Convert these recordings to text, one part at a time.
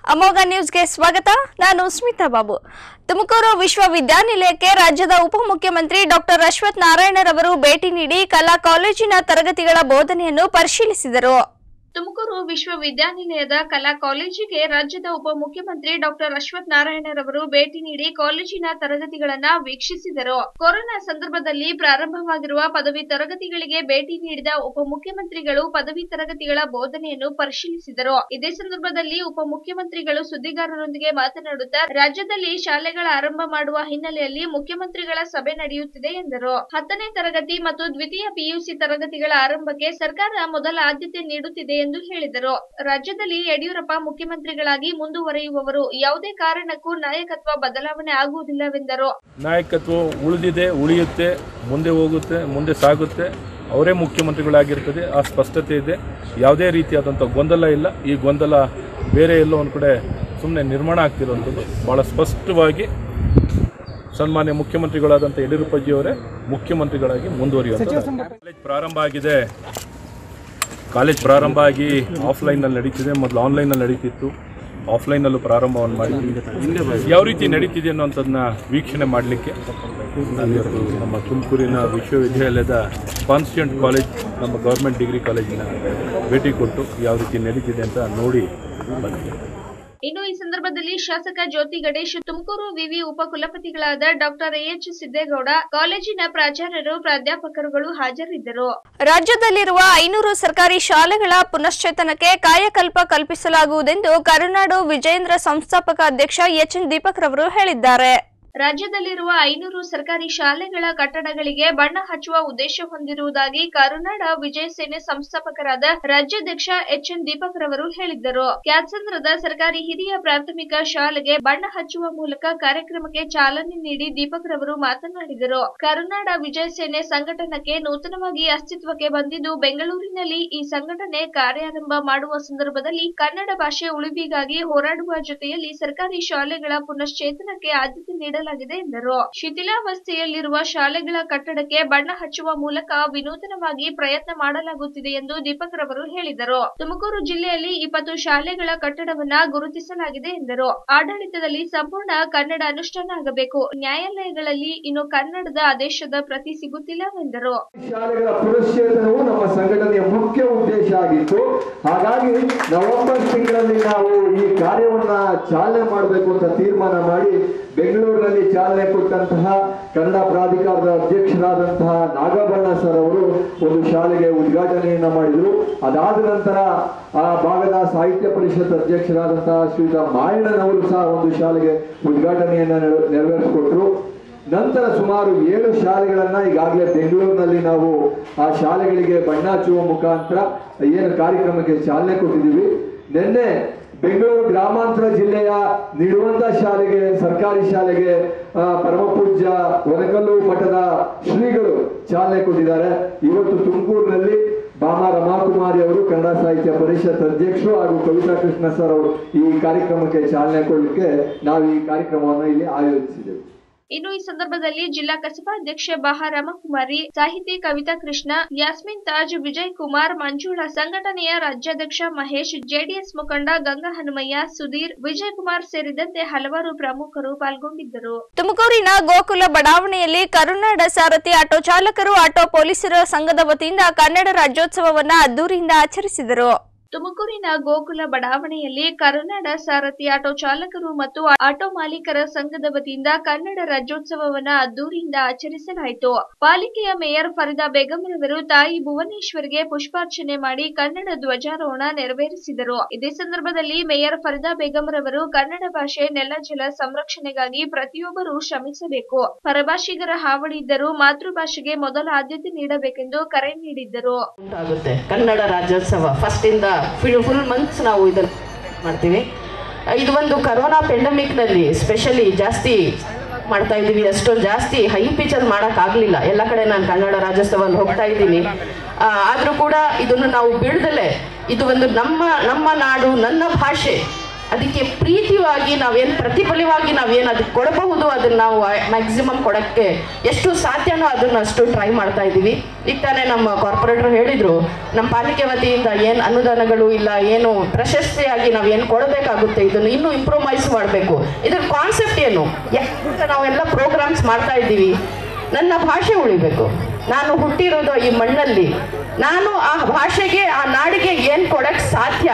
ಅಮೋಘ ನ್ಯೂಸ್ಗೆ ಸ್ವಾಗತ ನಾನು ಸ್ಮಿತಾ ಬಾಬು ತುಮಕೂರು ವಿಶ್ವವಿದ್ಯಾನಿಲಯಕ್ಕೆ ರಾಜ್ಯದ ಉಪಮುಖ್ಯಮಂತ್ರಿ ಡಾಕ್ಟರ್ ಅಶ್ವಥ್ ನಾರಾಯಣರವರು ಭೇಟಿ ನೀಡಿ ಕಲಾ ಕಾಲೇಜಿನ ತರಗತಿಗಳ ಬೋಧನೆಯನ್ನು ಪರಿಶೀಲಿಸಿದರು ತುಮಕೂರು ವಿಶ್ವವಿದ್ಯಾನಿಲಯದ ಕಲಾ ಕಾಲೇಜಿಗೆ ರಾಜ್ಯದ ಉಪಮುಖ್ಯಮಂತ್ರಿ ಡಾಕ್ಟರ್ ಅಶ್ವಥ್ ನಾರಾಯಣರವರು ಭೇಟಿ ನೀಡಿ ಕಾಲೇಜಿನ ತರಗತಿಗಳನ್ನ ವೀಕ್ಷಿಸಿದರು ಕೊರೋನಾ ಸಂದರ್ಭದಲ್ಲಿ ಪ್ರಾರಂಭವಾಗಿರುವ ಪದವಿ ತರಗತಿಗಳಿಗೆ ಭೇಟಿ ನೀಡಿದ ಉಪಮುಖ್ಯಮಂತ್ರಿಗಳು ಪದವಿ ತರಗತಿಗಳ ಬೋಧನೆಯನ್ನು ಪರಿಶೀಲಿಸಿದರು ಇದೇ ಸಂದರ್ಭದಲ್ಲಿ ಉಪಮುಖ್ಯಮಂತ್ರಿಗಳು ಸುದ್ದಿಗಾರರೊಂದಿಗೆ ಮಾತನಾಡುತ್ತಾ ರಾಜ್ಯದಲ್ಲಿ ಶಾಲೆಗಳ ಆರಂಭ ಮಾಡುವ ಹಿನ್ನೆಲೆಯಲ್ಲಿ ಮುಖ್ಯಮಂತ್ರಿಗಳ ಸಭೆ ನಡೆಯುತ್ತಿದೆ ಎಂದರು ಹತ್ತನೇ ತರಗತಿ ಮತ್ತು ದ್ವಿತೀಯ ಪಿಯುಸಿ ತರಗತಿಗಳ ಆರಂಭಕ್ಕೆ ಸರ್ಕಾರ ಮೊದಲ ಆದ್ಯತೆ ನೀಡುತ್ತಿದೆ ಎಂದು ಹೇಳಿದರು ರಾಜ್ಯದಲ್ಲಿ ಯಡಿಯೂರಪ್ಪ ಮುಖ್ಯಮಂತ್ರಿಗಳಾಗಿ ಮುಂದುವರಿಯುವವರು ಯಾವುದೇ ಕಾರಣಕ್ಕೂ ನಾಯಕತ್ವ ಬದಲಾವಣೆ ಆಗುವುದಿಲ್ಲವೆಂದರು ನಾಯಕತ್ವ ಉಳಿದಿದೆ ಉಳಿಯುತ್ತೆ ಮುಂದೆ ಹೋಗುತ್ತೆ ಮುಂದೆ ಸಾಗುತ್ತೆ ಅವರೇ ಮುಖ್ಯಮಂತ್ರಿಗಳಾಗಿರ್ತದೆ ಆ ಸ್ಪಷ್ಟತೆ ಇದೆ ಯಾವುದೇ ರೀತಿಯಾದಂಥ ಗೊಂದಲ ಇಲ್ಲ ಈ ಗೊಂದಲ ಬೇರೆ ಎಲ್ಲೋ ಒಂದು ಕಡೆ ಸುಮ್ಮನೆ ನಿರ್ಮಾಣ ಆಗ್ತಿರುವಂಥದ್ದು ಭಾಳ ಸ್ಪಷ್ಟವಾಗಿ ಸನ್ಮಾನ್ಯ ಮುಖ್ಯಮಂತ್ರಿಗಳಾದಂಥ ಯಡಿಯೂರಪ್ಪಜಿಯವರೇ ಮುಖ್ಯಮಂತ್ರಿಗಳಾಗಿ ಮುಂದುವರಿಯುವಂಥದ್ದು ಕಾಲೇಜ್ ಪ್ರಾರಂಭ ಆಗಿದೆ ಕಾಲೇಜ್ ಪ್ರಾರಂಭ ಆಗಿ ಆಫ್ಲೈನಲ್ಲಿ ನಡೀತಿದೆ ಮೊದಲು ಆನ್ಲೈನಲ್ಲಿ ನಡೀತಿತ್ತು ಆಫ್ಲೈನಲ್ಲೂ ಪ್ರಾರಂಭವನ್ನು ಮಾಡಿ ಯಾವ ರೀತಿ ನಡೀತಿದೆ ಅನ್ನೋಂಥದ್ದನ್ನ ವೀಕ್ಷಣೆ ಮಾಡಲಿಕ್ಕೆ ಇವತ್ತು ನಮ್ಮ ತುಮಕೂರಿನ ವಿಶ್ವವಿದ್ಯಾಲಯದ ಕಾನ್ಸ್ಟಿಟ್ಯೂಂಟ್ ಕಾಲೇಜ್ ನಮ್ಮ ಗೌರ್ಮೆಂಟ್ ಡಿಗ್ರಿ ಕಾಲೇಜಿನ ಭೇಟಿ ಕೊಟ್ಟು ಯಾವ ರೀತಿ ನಡೀತಿದೆ ಅಂತ ನೋಡಿ ಬಂದಿದೆ ಇನ್ನು ಈ ಸಂದರ್ಭದಲ್ಲಿ ಶಾಸಕ ಜ್ಯೋತಿ ಗಣೇಶ್ ತುಮಕೂರು ವಿವಿ ಉಪಕುಲಪತಿಗಳಾದ ಡಾಕ್ಟರ್ ಎಚ್ ಸಿದ್ದೇಗೌಡ ಕಾಲೇಜಿನ ಪ್ರಾಚಾರ್ಯರು ಪ್ರಾಧ್ಯಾಪಕರುಗಳು ಹಾಜರಿದ್ದರು ರಾಜ್ಯದಲ್ಲಿರುವ ಐನೂರು ಸರ್ಕಾರಿ ಶಾಲೆಗಳ ಪುನಶ್ಚೇತನಕ್ಕೆ ಕಾಯಕಲ್ಪ ಕಲ್ಪಿಸಲಾಗುವುದೆಂದು ಕರುನಾಡು ವಿಜೇಂದ್ರ ಸಂಸ್ಥಾಪಕ ಅಧ್ಯಕ್ಷ ಎಚ್ ಎನ್ ದೀಪಕ್ ರವರು ಹೇಳಿದ್ದಾರೆ ರಾಜ್ಯದಲ್ಲಿರುವ ಐನೂರು ಸರ್ಕಾರಿ ಶಾಲೆಗಳ ಕಟ್ಟಡಗಳಿಗೆ ಬಣ್ಣ ಹಚ್ಚುವ ಉದ್ದೇಶ ಹೊಂದಿರುವುದಾಗಿ ಕರುನಾಡ ವಿಜಯ ಸೇನೆ ಸಂಸ್ಥಾಪಕರಾದ ರಾಜ್ಯಾಧ್ಯಕ್ಷ ಎಚ್ ಎನ್ ದೀಪಕ್ ರವರು ಹೇಳಿದ್ದರು ಕ್ಯಾತ್ಸಂದ್ರದ ಸರ್ಕಾರಿ ಹಿರಿಯ ಪ್ರಾಥಮಿಕ ಶಾಲೆಗೆ ಬಣ್ಣ ಹಚ್ಚುವ ಮೂಲಕ ಕಾರ್ಯಕ್ರಮಕ್ಕೆ ಚಾಲನೆ ನೀಡಿ ದೀಪಕ್ ರವರು ಮಾತನಾಡಿದರು ಕರುನಾಡ ವಿಜಯ ಸೇನೆ ಸಂಘಟನೆಗೆ ನೂತನವಾಗಿ ಅಸ್ತಿತ್ವಕ್ಕೆ ಬಂದಿದ್ದು ಬೆಂಗಳೂರಿನಲ್ಲಿ ಈ ಸಂಘಟನೆ ಕಾರ್ಯಾರಂಭ ಮಾಡುವ ಸಂದರ್ಭದಲ್ಲಿ ಕನ್ನಡ ಭಾಷೆ ಉಳಿವಿಗಾಗಿ ಹೋರಾಡುವ ಜೊತೆಯಲ್ಲಿ ಸರ್ಕಾರಿ ಶಾಲೆಗಳ ಪುನಶ್ಚೇತನಕ್ಕೆ ಆದ್ಯತೆ ನೀಡಲಾಗಿದೆ ಎಂದರು ಶಿಥಿಲಾವಸ್ಥೆಯಲ್ಲಿರುವ ಶಾಲೆಗಳ ಕಟ್ಟಡಕ್ಕೆ ಬಣ್ಣ ಹಚ್ಚುವ ಮೂಲಕ ವಿನೂತನವಾಗಿ ಪ್ರಯತ್ನ ಮಾಡಲಾಗುತ್ತಿದೆ ಎಂದು ದೀಪಕ್ ರವರು ಹೇಳಿದರು ತುಮಕೂರು ಜಿಲ್ಲೆಯಲ್ಲಿ ಇಪ್ಪತ್ತು ಶಾಲೆಗಳ ಕಟ್ಟಡವನ್ನ ಗುರುತಿಸಲಾಗಿದೆ ಎಂದರು ಆಡಳಿತದಲ್ಲಿ ಸಂಪೂರ್ಣ ಕನ್ನಡ ಅನುಷ್ಠಾನ ಆಗಬೇಕು ನ್ಯಾಯಾಲಯಗಳಲ್ಲಿ ಇನ್ನು ಕನ್ನಡದ ಆದೇಶದ ಪ್ರತಿ ಸಿಗುತ್ತಿಲ್ಲವೆಂದರು ಶಾಲೆಗಳ ಪುನಶ್ಚೇತನವು ನಮ್ಮ ಸಂಘಟನೆಯ ಮುಖ್ಯ ಉದ್ದೇಶ ಆಗಿತ್ತು ಹಾಗಾಗಿ ನವೆಂಬರ್ ತಿಂಗಳಲ್ಲಿ ನಾವು ಈ ಕಾರ್ಯವನ್ನ ಚಾಲನೆ ಮಾಡಬೇಕು ಅಂತ ತೀರ್ಮಾನ ಮಾಡಿ ಬೆಂಗಳೂರಿನಲ್ಲಿ ಚಾಲನೆ ಕೊಟ್ಟಂತಹ ಕನ್ನಡ ಪ್ರಾಧಿಕಾರದ ಅಧ್ಯಕ್ಷರಾದಂತಹ ನಾಗಬಣ್ಣ ಸರ್ ಅವರು ಒಂದು ಶಾಲೆಗೆ ಉದ್ಘಾಟನೆಯನ್ನ ಮಾಡಿದರು ಅದಾದ ನಂತರ ಆ ಭಾಗದ ಸಾಹಿತ್ಯ ಪರಿಷತ್ ಅಧ್ಯಕ್ಷರಾದಂತಹ ಶ್ರೀಯುತ ಮಾಯಣ್ಣನವರು ಸಹ ಒಂದು ಶಾಲೆಗೆ ಉದ್ಘಾಟನೆಯನ್ನ ನೆರ- ನೆರವೇರಿಸಿಕೊಟ್ರು ನಂತರ ಸುಮಾರು ಏಳು ಶಾಲೆಗಳನ್ನ ಈಗಾಗಲೇ ಬೆಂಗಳೂರಿನಲ್ಲಿ ನಾವು ಆ ಶಾಲೆಗಳಿಗೆ ಬಣ್ಣ ಹಚ್ಚುವ ಮುಖಾಂತರ ಏನು ಕಾರ್ಯಕ್ರಮಕ್ಕೆ ಚಾಲನೆ ಕೊಟ್ಟಿದ್ದೀವಿ ನಿನ್ನೆ ಬೆಂಗಳೂರು ಗ್ರಾಮಾಂತರ ಜಿಲ್ಲೆಯ ನಿಡುವಂತ ಶಾಲೆಗೆ ಸರ್ಕಾರಿ ಶಾಲೆಗೆ ಆ, ಪರಮ ಪೂಜ್ಯ ವನಕಲ್ಲು ಮಠದ ಶ್ರೀಗಳು ಚಾಲನೆ ಕೊಟ್ಟಿದ್ದಾರೆ ಇವತ್ತು ತುಮಕೂರಿನಲ್ಲಿ ಬಾಮ ರಮಾಕುಮಾರಿ ಅವರು ಕನ್ನಡ ಸಾಹಿತ್ಯ ಪರಿಷತ್ ಅಧ್ಯಕ್ಷರು ಹಾಗೂ ಕವಿತಾ ಕೃಷ್ಣ ಸರ್ ಅವರು ಈ ಕಾರ್ಯಕ್ರಮಕ್ಕೆ ಚಾಲನೆ ಕೊಡಲಿಕ್ಕೆ ನಾವು ಈ ಕಾರ್ಯಕ್ರಮವನ್ನು ಇಲ್ಲಿ ಆಯೋಜಿಸಿದ್ದೇವೆ ಇನ್ನು ಈ ಸಂದರ್ಭದಲ್ಲಿ ಜಿಲ್ಲಾ ಕಸಬಾ ಅಧ್ಯಕ್ಷೆ ಬಾಹ ರಾಮಕುಮಾರಿ ಸಾಹಿತಿ ಕವಿತಾ ಕೃಷ್ಣ ಯಾಸ್ಮಿನ್ ತಾಜ್ ವಿಜಯ್ ಕುಮಾರ್ ಮಂಜುಳಾ ಸಂಘಟನೆಯ ರಾಜ್ಯಾಧ್ಯಕ್ಷ ಮಹೇಶ್ ಜೆಡಿಎಸ್ ಮುಖಂಡ ಗಂಗಾ ಹನುಮಯ್ಯ ಸುಧೀರ್ ವಿಜಯ್ ಕುಮಾರ್ ಸೇರಿದಂತೆ ಹಲವಾರು ಪ್ರಮುಖರು ಪಾಲ್ಗೊಂಡಿದ್ದರು ತುಮಕೂರಿನ ಗೋಕುಲ ಬಡಾವಣೆಯಲ್ಲಿ ಕರುನಾಡ ಸಾರಥಿ ಆಟೋ ಚಾಲಕರು ಆಟೋ ಪೊಲೀಸರ ಸಂಘದ ವತಿಯಿಂದ ಕನ್ನಡ ರಾಜ್ಯೋತ್ಸವವನ್ನ ಅದ್ದೂರಿಯಿಂದ ಆಚರಿಸಿದರು ತುಮಕೂರಿನ ಗೋಕುಲ ಬಡಾವಣೆಯಲ್ಲಿ ಕರುನಾಡ ಸಾರಥಿ ಆಟೋ ಚಾಲಕರು ಮತ್ತು ಆಟೋ ಮಾಲೀಕರ ಸಂಘದ ವತಿಯಿಂದ ಕನ್ನಡ ರಾಜ್ಯೋತ್ಸವವನ್ನ ಅದ್ದೂರಿಯಿಂದ ಆಚರಿಸಲಾಯಿತು ಪಾಲಿಕೆಯ ಮೇಯರ್ ಫರಿದಾ ಬೇಗಂ ರವರು ತಾಯಿ ಭುವನೇಶ್ವರಿಗೆ ಪುಷ್ಪಾರ್ಚನೆ ಮಾಡಿ ಕನ್ನಡ ಧ್ವಜಾರೋಹಣ ನೆರವೇರಿಸಿದರು ಇದೇ ಸಂದರ್ಭದಲ್ಲಿ ಮೇಯರ್ ಫರಿದಾ ಬೇಗಂ ರವರು ಕನ್ನಡ ಭಾಷೆ ನೆಲ ಜಲ ಸಂರಕ್ಷಣೆಗಾಗಿ ಪ್ರತಿಯೊಬ್ಬರು ಶ್ರಮಿಸಬೇಕು ಪರಭಾಷಿಗರ ಹಾವಳಿ ಇದ್ದರೂ ಮಾತೃಭಾಷೆಗೆ ಮೊದಲ ಆದ್ಯತೆ ನೀಡಬೇಕೆಂದು ಕರೆ ನೀಡಿದ್ದರು ಉಂಟಾಗುತ್ತೆ ಕನ್ನಡ ರಾಜ್ಯೋತ್ಸವ ಫಸ್ಟಿಂದ ಫುಲ್ ಫುಲ್ ಮಂತ್ಸ್ ನಾವು ಇದನ್ನು ಮಾಡ್ತೀವಿ ಇದು ಒಂದು ಕರೋನಾ ಪೆಂಡಮಿಕ್ನಲ್ಲಿ ಸ್ಪೆಷಲಿ ಜಾಸ್ತಿ ಮಾಡ್ತಾ ಇದ್ದೀವಿ ಅಷ್ಟೊಂದು ಜಾಸ್ತಿ ಹೈ ಪಿಚಲ್ಲಿ ಮಾಡೋಕ್ಕಾಗಲಿಲ್ಲ ಎಲ್ಲ ಕಡೆ ನಾನು ಕನ್ನಡ ರಾಜ್ಯೋತ್ಸವಲ್ಲಿ ಹೋಗ್ತಾ ಇದ್ದೀನಿ ಆದರೂ ಕೂಡ ಇದನ್ನು ನಾವು ಬಿಡದಲ್ಲೇ ಇದು ಒಂದು ನಮ್ಮ ನಮ್ಮ ನಾಡು ನನ್ನ ಭಾಷೆ ಅದಕ್ಕೆ ಪ್ರೀತಿಯಾಗಿ ನಾವೇನು ಪ್ರತಿಫಲವಾಗಿ ನಾವೇನು ಅದಕ್ಕೆ ಕೊಡಬಹುದು ಅದನ್ನ ನಾವು ಮ್ಯಾಕ್ಸಿಮಮ್ ಕೊಡೋಕ್ಕೆ ಎಷ್ಟು ಸಾಧ್ಯನೋ ಅದನ್ನ ಅಷ್ಟು ಟ್ರೈ ಮಾಡ್ತಾ ಇದ್ದೀವಿ ಈಗ ತಾನೇ ನಮ್ಮ ಕಾರ್ಪೊರೇಟರ್ ಹೇಳಿದ್ರು ನಮ್ಮ ಪಾಲಿಕೆ ವತಿಯಿಂದ ಏನು ಅನುದಾನಗಳು ಇಲ್ಲ ಏನು ಪ್ರಶಸ್ತಿಯಾಗಿ ನಾವು ಏನು ಕೊಡಬೇಕಾಗುತ್ತೆ ಇದನ್ನು ಇನ್ನೂ ಇಂಪ್ರೂವೈಸ್ ಮಾಡಬೇಕು ಇದ್ರ ಕಾನ್ಸೆಪ್ಟ್ ಏನು ಯಾಕೆ ನಾವೆಲ್ಲ ಪ್ರೋಗ್ರಾಮ್ಸ್ ಮಾಡ್ತಾ ಇದ್ದೀವಿ ನನ್ನ ಭಾಷೆ ಉಳಿಬೇಕು ನಾನು ಹುಟ್ಟಿರೋದು ಈ ಮಣ್ಣಲ್ಲಿ ನಾನು ಆ ಭಾಷೆಗೆ ಆ ನಾಡಿಗೆ ಏನು ಕೊಡಕ್ಕೆ ಸಾಧ್ಯ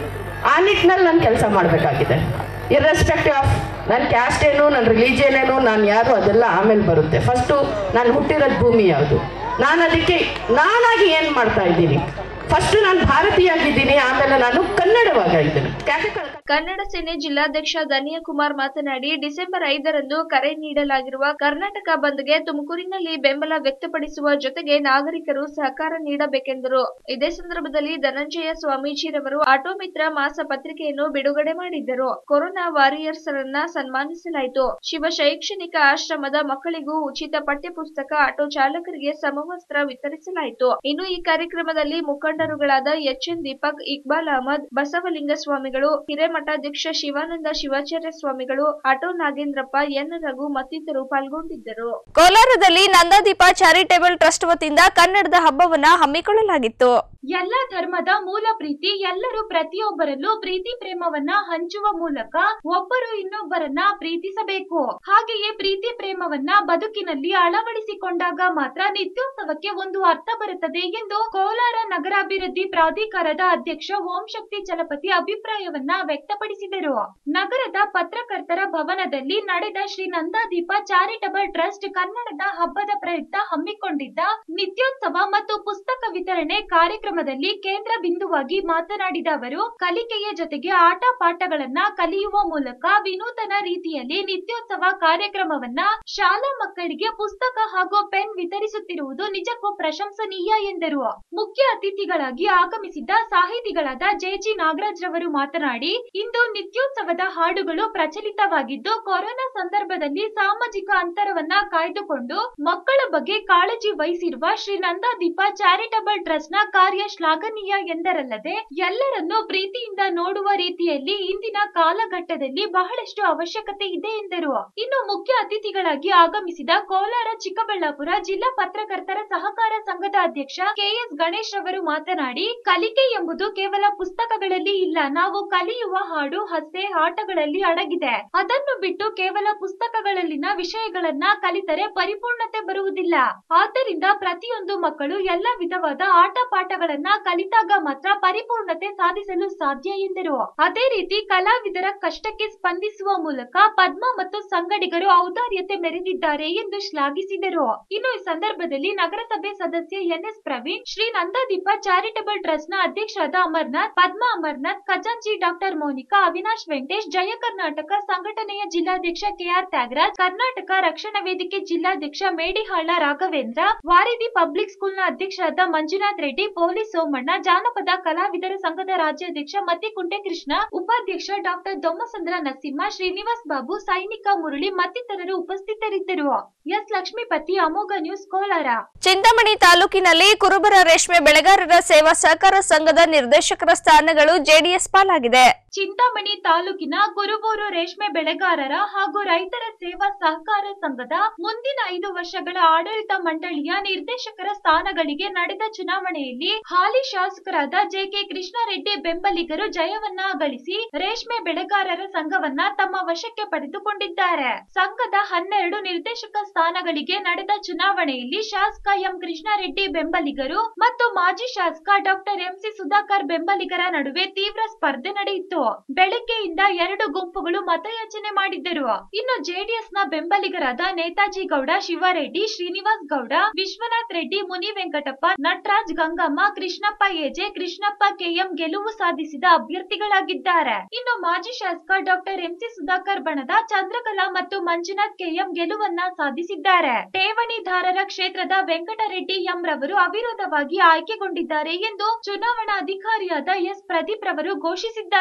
ಆ ನಿಟ್ಟಿನಲ್ಲಿ ನಾನು ಕೆಲಸ ಮಾಡಬೇಕಾಗಿದೆ ಇರ್ರೆಸ್ಪೆಕ್ಟಿವ್ ಆಫ್ ನನ್ನ ಕ್ಯಾಸ್ಟ್ ಏನು ನನ್ನ ರಿಲಿಜಿಯನ್ ಏನು ನಾನು ಯಾರು ಅದೆಲ್ಲ ಆಮೇಲೆ ಬರುತ್ತೆ ಫಸ್ಟು ನಾನು ಹುಟ್ಟಿರೋದು ಭೂಮಿ ಯಾವುದು ನಾನು ಅದಕ್ಕೆ ನಾನಾಗಿ ಏನು ಮಾಡ್ತಾ ಇದ್ದೀನಿ ಫಸ್ಟ್ ನಾನು ಭಾರತೀಯಾಗಿದ್ದೀನಿ ಆಮೇಲೆ ನಾನು ಕನ್ನಡವಾಗಿದ್ದೀನಿ ಯಾಕೆ ಕನ್ನಡ ಕನ್ನಡ ಸೇನೆ ಜಿಲ್ಲಾಧ್ಯಕ್ಷ ಧನಿಯ ಕುಮಾರ್ ಮಾತನಾಡಿ ಡಿಸೆಂಬರ್ ಐದರಂದು ಕರೆ ನೀಡಲಾಗಿರುವ ಕರ್ನಾಟಕ ಬಂದ್ಗೆ ತುಮಕೂರಿನಲ್ಲಿ ಬೆಂಬಲ ವ್ಯಕ್ತಪಡಿಸುವ ಜೊತೆಗೆ ನಾಗರಿಕರು ಸಹಕಾರ ನೀಡಬೇಕೆಂದರು ಇದೇ ಸಂದರ್ಭದಲ್ಲಿ ಧನಂಜಯ ಸ್ವಾಮೀಜಿರವರು ಆಟೋ ಮಿತ್ರ ಮಾಸ ಪತ್ರಿಕೆಯನ್ನು ಬಿಡುಗಡೆ ಮಾಡಿದ್ದರು ಕೊರೋನಾ ವಾರಿಯರ್ಸ್ ರನ್ನ ಸನ್ಮಾನಿಸಲಾಯಿತು ಶಿವ ಶೈಕ್ಷಣಿಕ ಆಶ್ರಮದ ಮಕ್ಕಳಿಗೂ ಉಚಿತ ಪಠ್ಯಪುಸ್ತಕ ಆಟೋ ಚಾಲಕರಿಗೆ ಸಮವಸ್ತ್ರ ವಿತರಿಸಲಾಯಿತು ಇನ್ನು ಈ ಕಾರ್ಯಕ್ರಮದಲ್ಲಿ ಮುಖಂಡರುಗಳಾದ ಎಚ್ ಎನ್ ದೀಪಕ್ ಇಕ್ಬಾಲ್ ಅಹಮದ್ ಬಸವಲಿಂಗ ಸ್ವಾಮಿಗಳು ಹಿರೇಮಠಾಧ್ಯಕ್ಷ ಶಿವಾನಂದ ಶಿವಾಚಾರ್ಯ ಸ್ವಾಮಿಗಳು ಆಟೋ ನಾಗೇಂದ್ರಪ್ಪ ಎನ್ ರಘು ಮತ್ತಿತರರು ಪಾಲ್ಗೊಂಡಿದ್ದರು ಕೋಲಾರದಲ್ಲಿ ನಂದಾದೀಪ ಚಾರಿಟೇಬಲ್ ಟ್ರಸ್ಟ್ ವತಿಯಿಂದ ಕನ್ನಡದ ಹಬ್ಬವನ್ನ ಹಮ್ಮಿಕೊಳ್ಳಲಾಗಿತ್ತು ಎಲ್ಲ ಧರ್ಮದ ಮೂಲ ಪ್ರೀತಿ ಎಲ್ಲರೂ ಪ್ರತಿಯೊಬ್ಬರಲ್ಲೂ ಪ್ರೀತಿ ಪ್ರೇಮವನ್ನ ಹಂಚುವ ಮೂಲಕ ಒಬ್ಬರು ಇನ್ನೊಬ್ಬರನ್ನ ಪ್ರೀತಿಸಬೇಕು ಹಾಗೆಯೇ ಪ್ರೀತಿ ಪ್ರೇಮವನ್ನ ಬದುಕಿನಲ್ಲಿ ಅಳವಡಿಸಿಕೊಂಡಾಗ ಮಾತ್ರ ನಿತ್ಯೋತ್ಸವಕ್ಕೆ ಒಂದು ಅರ್ಥ ಬರುತ್ತದೆ ಎಂದು ಕೋಲಾರ ನಗರಾಭಿವೃದ್ಧಿ ಪ್ರಾಧಿಕಾರದ ಅಧ್ಯಕ್ಷ ಓಂ ಶಕ್ತಿ ಚಲಪತಿ ಅಭಿಪ್ರಾಯವನ್ನ ವ್ಯಕ್ತಪಡಿಸಿದರು ನಗರದ ಪತ್ರಕರ್ತರ ಭವನದಲ್ಲಿ ನಡೆದ ಶ್ರೀ ನಂದಾದೀಪ ಚಾರಿಟಬಲ್ ಟ್ರಸ್ಟ್ ಕನ್ನಡದ ಹಬ್ಬದ ಪ್ರಯುಕ್ತ ಹಮ್ಮಿಕೊಂಡಿದ್ದ ನಿತ್ಯೋತ್ಸವ ಮತ್ತು ಪುಸ್ತಕ ವಿತರಣೆ ಕಾರ್ಯಕ್ರಮದಲ್ಲಿ ಕೇಂದ್ರ ಬಿಂದುವಾಗಿ ಮಾತನಾಡಿದ ಅವರು ಕಲಿಕೆಯ ಜೊತೆಗೆ ಆಟ ಪಾಠಗಳನ್ನ ಕಲಿಯುವ ಮೂಲಕ ವಿನೂತನ ರೀತಿಯಲ್ಲಿ ನಿತ್ಯೋತ್ಸವ ಕಾರ್ಯಕ್ರಮವನ್ನ ಶಾಲಾ ಮಕ್ಕಳಿಗೆ ಪುಸ್ತಕ ಹಾಗೂ ಪೆನ್ ವಿತರಿಸುತ್ತಿರುವುದು ನಿಜಕ್ಕೂ ಪ್ರಶಂಸನೀಯ ಎಂದರು ಮುಖ್ಯ ಅತಿಥಿಗಳಾಗಿ ಆಗಮಿಸಿದ್ದ ಸಾಹಿತಿಗಳಾದ ಜೆಜಿ ನಾಗರಾಜ್ ರವರು ಮಾತನಾಡಿ ಇಂದು ನಿತ್ಯೋತ್ಸವದ ಹಾಡುಗಳು ಪ್ರಚಲಿತವಾಗಿದ್ದು ಕೊರೋನಾ ಸಂದರ್ಭದಲ್ಲಿ ಸಾಮಾಜಿಕ ಅಂತರವನ್ನ ಕಾಯ್ದುಕೊಂಡು ಮಕ್ಕಳ ಬಗ್ಗೆ ಕಾಳಜಿ ವಹಿಸಿರುವ ಶ್ರೀ ನಂದಾದೀಪ ಚಾರಿಟಬಲ್ ಟ್ರಸ್ಟ್ ನ ಕಾರ್ಯ ಶ್ಲಾಘನೀಯ ಎಂದರಲ್ಲದೆ ಎಲ್ಲರನ್ನೂ ಪ್ರೀತಿಯಿಂದ ನೋಡುವ ರೀತಿಯಲ್ಲಿ ಇಂದಿನ ಕಾಲಘಟ್ಟದಲ್ಲಿ ಬಹಳಷ್ಟು ಅವಶ್ಯಕತೆ ಇದೆ ಎಂದರು ಇನ್ನು ಮುಖ್ಯ ಅತಿಥಿಗಳಾಗಿ ಆಗಮಿಸಿದ ಕೋಲಾರ ಚಿಕ್ಕಬಳ್ಳಾಪುರ ಜಿಲ್ಲಾ ಪತ್ರಕರ್ತರ ಸಹಕಾರ ಸಂಘದ ಅಧ್ಯಕ್ಷ ಕೆಎಸ್ ಗಣೇಶ್ ರವರು ಮಾತನಾಡಿ ಕಲಿಕೆ ಎಂಬುದು ಕೇವಲ ಪುಸ್ತಕಗಳಲ್ಲಿ ಇಲ್ಲ ನಾವು ಕಲಿಯುವ ಹಾಡು ಹಸೆ ಆಟಗಳಲ್ಲಿ ಅಡಗಿದೆ ಅದನ್ನು ಬಿಟ್ಟು ಕೇವಲ ಪುಸ್ತಕಗಳಲ್ಲಿನ ವಿಷಯಗಳನ್ನ ಕಲಿತರೆ ಪರಿಪೂರ್ಣತೆ ಬರುವುದಿಲ್ಲ ಆದ್ದರಿಂದ ಪ್ರತಿಯೊಂದು ಮಕ್ಕಳು ಎಲ್ಲ ವಿಧವಾದ ಆಟ ಪಾಠಗಳನ್ನ ಕಲಿತಾಗ ಮಾತ್ರ ಪರಿಪೂರ್ಣತೆ ಸಾಧಿಸಲು ಸಾಧ್ಯ ಎಂದರು ಅದೇ ರೀತಿ ಕಲಾವಿದರ ಕಷ್ಟಕ್ಕೆ ಸ್ಪಂದಿಸುವ ಮೂಲಕ ಪದ್ಮ ಮತ್ತು ಸಂಗಡಿಗರು ಔದಾರ್ಯತೆ ಮೆರೆದಿದ್ದಾರೆ ಎಂದು ಶ್ಲಾಘಿಸಿದರು ಇನ್ನು ಈ ಸಂದರ್ಭದಲ್ಲಿ ನಗರಸಭೆ ಸದಸ್ಯ NS Praveen Shri Nandadeepa charitable trust ನ ಅಧ್ಯಕ್ಷರಾದ ಅಮರ್ನಾಥ್ ಪದ್ಮ ಅಮರ್ನಾಥ್ ಖಜಾಂಚಿ ಡಾಕ್ಟರ್ ಮೋನಿಕಾ ಅವಿನಾಶ್ ವೆಂಕಟೇಶ್ ಜಯ ಕರ್ನಾಟಕ ಸಂಘಟನೆಯ ಜಿಲ್ಲಾಧ್ಯಕ್ಷ ಕೆಆರ್ ತ್ಯಾಗರಾಜ್ ಕರ್ನಾಟಕ ರಕ್ಷಣಾ ವೇದಿಕೆ ಜಿಲ್ಲಾಧ್ಯಕ್ಷ ಮೇಡಿಹಾಳ ರಾಘವೇಂದ್ರ ವಾರಿದಿ ಪಬ್ಲಿಕ್ ಸ್ಕೂಲ್ನ ಅಧ್ಯಕ್ಷರಾದ ಮಂಜುನಾಥ್ ರೆಡ್ಡಿ ಪೊಲೀಸ್ ಸೋಮಣ್ಣ ಜಾನಪದ ಕಲಾವಿದರ ಸಂಘದ ರಾಜ್ಯಾಧ್ಯಕ್ಷ ಮತ್ತಿಕುಂಟೆ ಕೃಷ್ಣ ಉಪಾಧ್ಯಕ್ಷ ಡಾಕ್ಟರ್ ದೊಮ್ಮಸಂದ್ರ ನರಸಿಂಹ ಶ್ರೀನಿವಾಸ್ ಬಾಬು ಸೈನಿಕ ಮುರಳಿ ಮತ್ತಿತರರು ಉಪಸ್ಥಿತರಿದ್ದರು ಎಸ್ ಲಕ್ಷ್ಮೀಪತಿ ಅಮೋಘ ನ್ಯೂಸ್ ಕೋಲಾರ ಚಿಂತಾಮಣಿ ತಾಲೂಕಿನಲ್ಲಿ ಕುರುಬರ ರೇಷ್ಮೆ ಬೆಳೆಗಾರರ ಸೇವಾ ಸಹಕಾರ ಸಂಘದ ನಿರ್ದೇಶಕರ ಸ್ಥಾನಗಳು ಜೆಡಿಎಸ್ ಪಾಲಾಗಿದೆ ಚಿಂತಾಮಣಿ ತಾಲೂಕಿನ ಕುರುಬೂರು ರೇಷ್ಮೆ ಬೆಳೆಗಾರರ ಹಾಗೂ ರೈತರ ಸೇವಾ ಸಹಕಾರ ಸಂಘದ ಮುಂದಿನ ಐದು ವರ್ಷಗಳ ಆಡಳಿತ ಮಂಡಳಿಯ ನಿರ್ದೇಶಕರ ಸ್ಥಾನಗಳಿಗೆ ನಡೆದ ಚುನಾವಣೆಯಲ್ಲಿ ಹಾಲಿ ಶಾಸಕರಾದ ಜೆಕೆ ಕೃಷ್ಣಾರೆಡ್ಡಿ ಬೆಂಬಲಿಗರು ಜಯವನ್ನ ಗಳಿಸಿ ರೇಷ್ಮೆ ಬೆಳೆಗಾರರ ಸಂಘವನ್ನ ತಮ್ಮ ವಶಕ್ಕೆ ಪಡೆದುಕೊಂಡಿದ್ದಾರೆ ಸಂಘದ ಹನ್ನೆರಡು ನಿರ್ದೇಶಕ ಸ್ಥಾನಗಳಿಗೆ ನಡೆದ ಚುನಾವಣೆಯಲ್ಲಿ ಶಾಸಕ ಎಂ ಕೃಷ್ಣಾರೆಡ್ಡಿ ಬೆಂಬಲಿಗರು ಮತ್ತು ಮಾಜಿ ಶಾಸಕ ಡಾಕ್ಟರ್ ಎಂಸಿ ಸುಧಾಕರ್ ಬೆಂಬಲಿಗರ ನಡುವೆ ತೀವ್ರ ಸ್ಪರ್ಧೆ ನಡೆಯಿತು ಬೆಳಗ್ಗೆಯಿಂದ ಎರಡು ಗುಂಪುಗಳು ಮತಯಾಚನೆ ಮಾಡಿದ್ದರು ಇನ್ನು ಜೆಡಿಎಸ್ ನ ಬೆಂಬಲಿಗರಾದ ನೇತಾಜಿ ಗೌಡ ಶಿವಾರೆಡ್ಡಿ ಶ್ರೀನಿವಾಸ್ ಗೌಡ ವಿಶ್ವನಾಥ್ ರೆಡ್ಡಿ ಮುನಿ ವೆಂಕಟಪ್ಪ ನಟರಾಜ್ ಗಂಗಮ್ಮ ಕೃಷ್ಣಪ್ಪ ಎಜೆ ಕೃಷ್ಣಪ್ಪ ಕೆಎಂ ಗೆಲುವು ಸಾಧಿಸಿದ ಅಭ್ಯರ್ಥಿಗಳಾಗಿದ್ದಾರೆ ಇನ್ನು ಮಾಜಿ ಶಾಸಕ ಡಾಕ್ಟರ್ ಎಂಸಿ ಸುಧಾಕರ್ ಬಣದ ಚಂದ್ರಕಲಾ ಮತ್ತು ಮಂಜುನಾಥ್ ಕೆಎಂ ಗೆಲುವನ್ನ ಸಾಧಿಸಿದ್ದಾರೆ ಠೇವಣಿದಾರರ ಕ್ಷೇತ್ರದ ವೆಂಕಟರೆಡ್ಡಿ ಎಂ ರವರು ಅವಿರೋಧವಾಗಿ ಆಯ್ಕೆಗೊಂಡಿದ್ದಾರೆ ಎಂದು ಚುನಾವಣಾ ಅಧಿಕಾರಿಯಾದ ಎಸ್ ಪ್ರದೀಪ್ ರವರು ಘೋಷಿಸಿದ್ದಾರೆ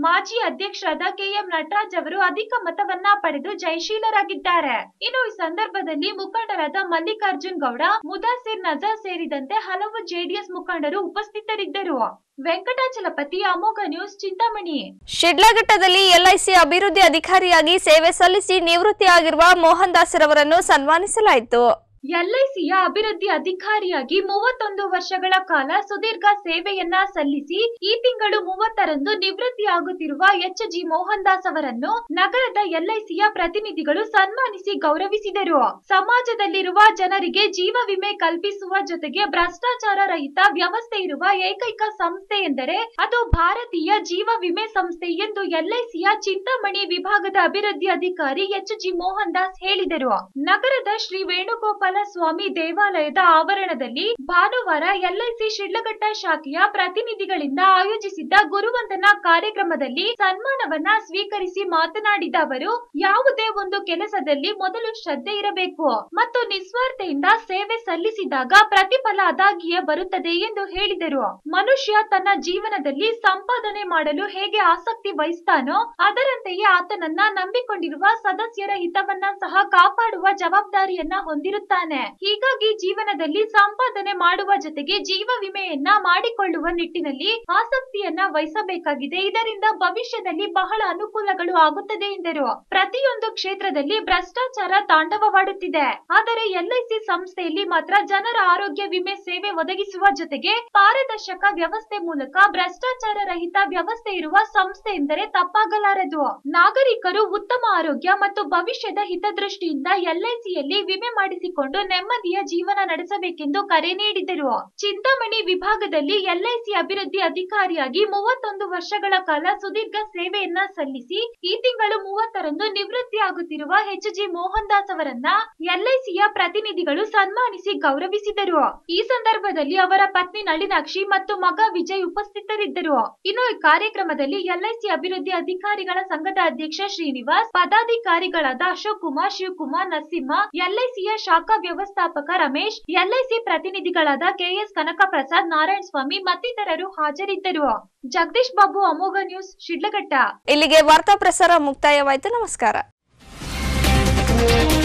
ಮಾಜಿ ಅಧ್ಯಕ್ಷರಾದ ಕೆಎಂ ನಟರಾಜ್ ಅವರು ಅಧಿಕ ಮತವನ್ನ ಪಡೆದು ಜಯಶೀಲರಾಗಿದ್ದಾರೆ ಇನ್ನು ಈ ಸಂದರ್ಭದಲ್ಲಿ ಮುಖಂಡರಾದ ಮಲ್ಲಿಕಾರ್ಜುನ್ ಗೌಡ ಮುದಾಸಿರ್ ನಜರ್ ಸೇರಿದಂತೆ ಹಲವು ಜೆಡಿಎಸ್ ಮುಖಂಡರು ಉಪಸ್ಥಿತರಿದ್ದರು ವೆಂಕಟಾಚಲಪತಿ ಅಮೋಘ ನ್ಯೂಸ್ ಚಿಂತಾಮಣಿ ಶಿಡ್ಲಘಟ್ಟದಲ್ಲಿ ಎಲ್ಐಸಿ ಅಭಿವೃದ್ಧಿ ಅಧಿಕಾರಿಯಾಗಿ ಸೇವೆ ಸಲ್ಲಿಸಿ ನಿವೃತ್ತಿಯಾಗಿರುವ ಮೋಹನ್ ದಾಸರವರನ್ನು ಸನ್ಮಾನಿಸಲಾಯಿತು ಎಲ್ಐಸಿಯ ಅಭಿವೃದ್ಧಿ ಅಧಿಕಾರಿಯಾಗಿ ಮೂವತ್ತೊಂದು ವರ್ಷಗಳ ಕಾಲ ಸುದೀರ್ಘ ಸೇವೆಯನ್ನ ಸಲ್ಲಿಸಿ ಈ ತಿಂಗಳು ಮೂವತ್ತರಂದು ನಿವೃತ್ತಿಯಾಗುತ್ತಿರುವ ಎಚ್ ಜಿ ಮೋಹನ್ ದಾಸ್ ಅವರನ್ನು ನಗರದ ಎಲ್ಐಸಿಯ ಪ್ರತಿನಿಧಿಗಳು ಸನ್ಮಾನಿಸಿ ಗೌರವಿಸಿದರು ಸಮಾಜದಲ್ಲಿರುವ ಜನರಿಗೆ ಜೀವ ವಿಮೆ ಕಲ್ಪಿಸುವ ಜೊತೆಗೆ ಭ್ರಷ್ಟಾಚಾರ ರಹಿತ ವ್ಯವಸ್ಥೆ ಇರುವ ಏಕೈಕ ಸಂಸ್ಥೆ ಎಂದರೆ ಅದು ಭಾರತೀಯ ಜೀವ ವಿಮೆ ಸಂಸ್ಥೆ ಎಂದು ಎಲ್ಐಸಿಯ ಚಿಂತಾಮಣಿ ವಿಭಾಗದ ಅಭಿವೃದ್ಧಿ ಅಧಿಕಾರಿ ಎಚ್ ಜಿ ಮೋಹನ್ ದಾಸ್ ಹೇಳಿದರು ನಗರದ ಶ್ರೀ ವೇಣುಗೋಪಾಲ ಸ್ವಾಮಿ ದೇವಾಲಯದ ಆವರಣದಲ್ಲಿ ಭಾನುವಾರ ಎಲ್ಐಸಿ ಶಿಡ್ಲಘಟ್ಟ ಶಾಖೆಯ ಪ್ರತಿನಿಧಿಗಳಿಂದ ಆಯೋಜಿಸಿದ್ದ ಗುರುವಂದನಾ ಕಾರ್ಯಕ್ರಮದಲ್ಲಿ ಸನ್ಮಾನವನ್ನ ಸ್ವೀಕರಿಸಿ ಮಾತನಾಡಿದ ಅವರು ಯಾವುದೇ ಒಂದು ಕೆಲಸದಲ್ಲಿ ಮೊದಲು ಶ್ರದ್ಧೆ ಇರಬೇಕು ಮತ್ತು ನಿಸ್ವಾರ್ಥೆಯಿಂದ ಸೇವೆ ಸಲ್ಲಿಸಿದಾಗ ಪ್ರತಿಫಲ ಅದಾಗಿಯೇ ಬರುತ್ತದೆ ಎಂದು ಹೇಳಿದರು ಮನುಷ್ಯ ತನ್ನ ಜೀವನದಲ್ಲಿ ಸಂಪಾದನೆ ಮಾಡಲು ಹೇಗೆ ಆಸಕ್ತಿ ವಹಿಸ್ತಾನೋ ಅದರಂತೆಯೇ ಆತನನ್ನ ನಂಬಿಕೊಂಡಿರುವ ಸದಸ್ಯರ ಹಿತವನ್ನ ಸಹ ಕಾಪಾಡುವ ಜವಾಬ್ದಾರಿಯನ್ನ ಹೊಂದಿರುತ್ತಾನೆ ಹೀಗಾಗಿ ಜೀವನದಲ್ಲಿ ಸಂಪಾದನೆ ಮಾಡುವ ಜೊತೆಗೆ ಜೀವ ವಿಮೆಯನ್ನ ಮಾಡಿಕೊಳ್ಳುವ ನಿಟ್ಟಿನಲ್ಲಿ ಆಸಕ್ತಿಯನ್ನ ವಹಿಸಬೇಕಾಗಿದೆ ಇದರಿಂದ ಭವಿಷ್ಯದಲ್ಲಿ ಬಹಳ ಅನುಕೂಲಗಳು ಆಗುತ್ತದೆ ಎಂದರು ಪ್ರತಿಯೊಂದು ಕ್ಷೇತ್ರದಲ್ಲಿ ಭ್ರಷ್ಟಾಚಾರ ತಾಂಡವವಾಡುತ್ತಿದೆ ಆದರೆ ಎಲ್ಐಸಿ ಸಂಸ್ಥೆಯಲ್ಲಿ ಮಾತ್ರ ಜನರ ಆರೋಗ್ಯ ವಿಮೆ ಸೇವೆ ಒದಗಿಸುವ ಜೊತೆಗೆ ಪಾರದರ್ಶಕ ವ್ಯವಸ್ಥೆ ಮೂಲಕ ಭ್ರಷ್ಟಾಚಾರ ರಹಿತ ವ್ಯವಸ್ಥೆ ಇರುವ ಸಂಸ್ಥೆ ಎಂದರೆ ತಪ್ಪಾಗಲಾರದು ನಾಗರಿಕರು ಉತ್ತಮ ಆರೋಗ್ಯ ಮತ್ತು ಭವಿಷ್ಯದ ಹಿತದೃಷ್ಟಿಯಿಂದ ಎಲ್ಐಸಿಯಲ್ಲಿ ವಿಮೆ ಮಾಡಿಸಿಕೊಂಡು ನೆಮ್ಮದಿಯ ಜೀವನ ನಡೆಸಬೇಕೆಂದು ಕರೆ ನೀಡಿದರು ಚಿಂತಾಮಣಿ ವಿಭಾಗದಲ್ಲಿ ಎಲ್ಐಸಿ ಅಭಿವೃದ್ಧಿ ಅಧಿಕಾರಿಯಾಗಿ ಮೂವತ್ತೊಂದು ವರ್ಷಗಳ ಕಾಲ ಸುದೀರ್ಘ ಸೇವೆಯನ್ನ ಸಲ್ಲಿಸಿ ಈ ತಿಂಗಳು ಮೂವತ್ತರಂದು ನಿವೃತ್ತಿಯಾಗುತ್ತಿರುವ ಎಚ್ ಜಿ ಮೋಹನ್ ದಾಸ್ ಅವರನ್ನ ಎಲ್ಐಸಿಯ ಪ್ರತಿನಿಧಿಗಳು ಸನ್ಮಾನಿಸಿ ಗೌರವಿಸಿದರು ಈ ಸಂದರ್ಭದಲ್ಲಿ ಅವರ ಪತ್ನಿ ನಳಿನಾಕ್ಷಿ ಮತ್ತು ಮಗ ವಿಜಯ್ ಉಪಸ್ಥಿತರಿದ್ದರು ಇನ್ನು ಈ ಕಾರ್ಯಕ್ರಮದಲ್ಲಿ ಎಲ್ಐಸಿ ಅಭಿವೃದ್ಧಿ ಅಧಿಕಾರಿಗಳ ಸಂಘದ ಅಧ್ಯಕ್ಷ ಶ್ರೀನಿವಾಸ್ ಪದಾಧಿಕಾರಿಗಳಾದ ಅಶೋಕ್ ಕುಮಾರ್ ಶಿವಕುಮಾರ್ ನರಸಿಂಹ ಎಲ್ಐಸಿಯ ಶಾಖಾ ವ್ಯವಸ್ಥಾಪಕ ರಮೇಶ್ ಎಲ್ಐಸಿ ಪ್ರತಿನಿಧಿಗಳಾದ ಕೆಎಸ್ ಕನಕ ಪ್ರಸಾದ್ ನಾರಾಯಣ ಸ್ವಾಮಿ ಮತ್ತಿತರರು ಹಾಜರಿದ್ದರು ಜಗದೀಶ್ ಬಾಬು ಅಮೋಘ ನ್ಯೂಸ್ ಶಿಡ್ಲಘಟ್ಟ ಇಲ್ಲಿಗೆ ವಾರ್ತಾ ಪ್ರಸಾರ ಮುಕ್ತಾಯವಾಯಿತು ನಮಸ್ಕಾರ